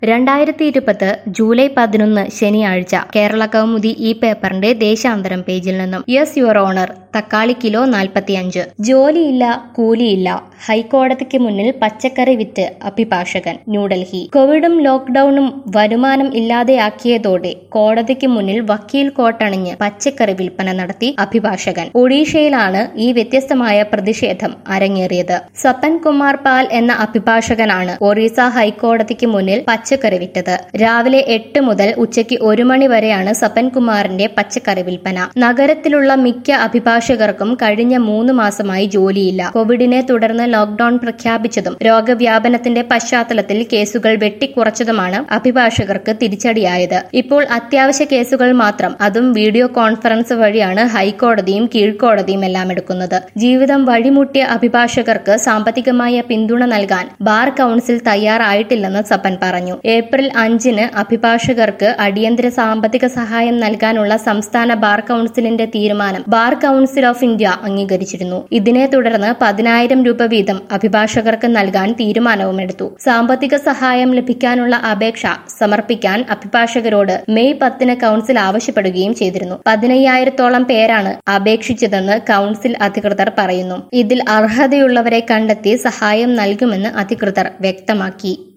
രണ്ടായിരത്തി ഇരുപത് ജൂലൈ പതിനൊന്ന് ശനിയാഴ്ച കേരള കൗമുദി ഈ പേപ്പറിന്റെ ദേശാന്തരം പേജിൽ നിന്നും യെസ് യുവർ ഓണർ തക്കാളി കിലോ നാൽപ്പത്തിയഞ്ച് ജോലിയില്ല കൂലിയില്ല ഹൈക്കോടതിക്ക് മുന്നിൽ പച്ചക്കറി വിറ്റ് അഭിഭാഷകൻ ന്യൂഡൽഹി കോവിഡും ലോക്ഡൌണും വരുമാനം ഇല്ലാതെയാക്കിയതോടെ കോടതിക്ക് മുന്നിൽ വക്കീൽ കോട്ടണിഞ്ഞ് പച്ചക്കറി വിൽപ്പന നടത്തി അഭിഭാഷകൻ ഒഡീഷയിലാണ് ഈ വ്യത്യസ്തമായ പ്രതിഷേധം അരങ്ങേറിയത് സപ്പൻ കുമാർ പാൽ എന്ന അഭിഭാഷകനാണ് ഒറീസ ഹൈക്കോടതിക്ക് മുന്നിൽ പച്ചക്കറി വിറ്റത് രാവിലെ എട്ട് മുതൽ ഉച്ചയ്ക്ക് ഒരു മണി വരെയാണ് സപ്പൻ കുമാറിന്റെ പച്ചക്കറി വിൽപ്പന നഗരത്തിലുള്ള മിക്ക അഭിഭാഷകർക്കും കഴിഞ്ഞ മൂന്ന് മാസമായി ജോലിയില്ല കോവിഡിനെ തുടർന്ന് ലോക്ഡൌൺ പ്രഖ്യാപിച്ചതും രോഗവ്യാപനത്തിന്റെ പശ്ചാത്തലത്തിൽ കേസുകൾ വെട്ടിക്കുറച്ചതുമാണ് അഭിഭാഷകർക്ക് തിരിച്ചടിയായത് ഇപ്പോൾ അത്യാവശ്യ കേസുകൾ മാത്രം അതും വീഡിയോ കോൺഫറൻസ് വഴിയാണ് ഹൈക്കോടതിയും കീഴ്ക്കോടതിയും എല്ലാം എടുക്കുന്നത് ജീവിതം വഴിമുട്ടിയ അഭിഭാഷകർക്ക് സാമ്പത്തികമായ പിന്തുണ നൽകാൻ ബാർ കൌൺസിൽ തയ്യാറായിട്ടില്ലെന്ന് സപ്പൻ പറഞ്ഞു ഏപ്രിൽ അഞ്ചിന് അഭിഭാഷകർക്ക് അടിയന്തര സാമ്പത്തിക സഹായം നൽകാനുള്ള സംസ്ഥാന ബാർ കൌൺസിലിന്റെ തീരുമാനം ബാർ കൌൺസിൽ ഓഫ് ഇന്ത്യ അംഗീകരിച്ചിരുന്നു ഇതിനെ തുടർന്ന് പതിനായിരം രൂപ വീതം അഭിഭാഷകർക്ക് നൽകാൻ തീരുമാനവുമെടുത്തു സാമ്പത്തിക സഹായം ലഭിക്കാനുള്ള അപേക്ഷ സമർപ്പിക്കാൻ അഭിഭാഷകരോട് മെയ് പത്തിന് കൌൺസിൽ ആവശ്യപ്പെടുകയും ചെയ്തിരുന്നു പതിനയ്യായിരത്തോളം പേരാണ് അപേക്ഷിച്ചതെന്ന് കൌൺസിൽ അധികൃതർ പറയുന്നു ഇതിൽ അർഹതയുള്ളവരെ കണ്ടെത്തി സഹായം നൽകുമെന്ന് അധികൃതർ വ്യക്തമാക്കി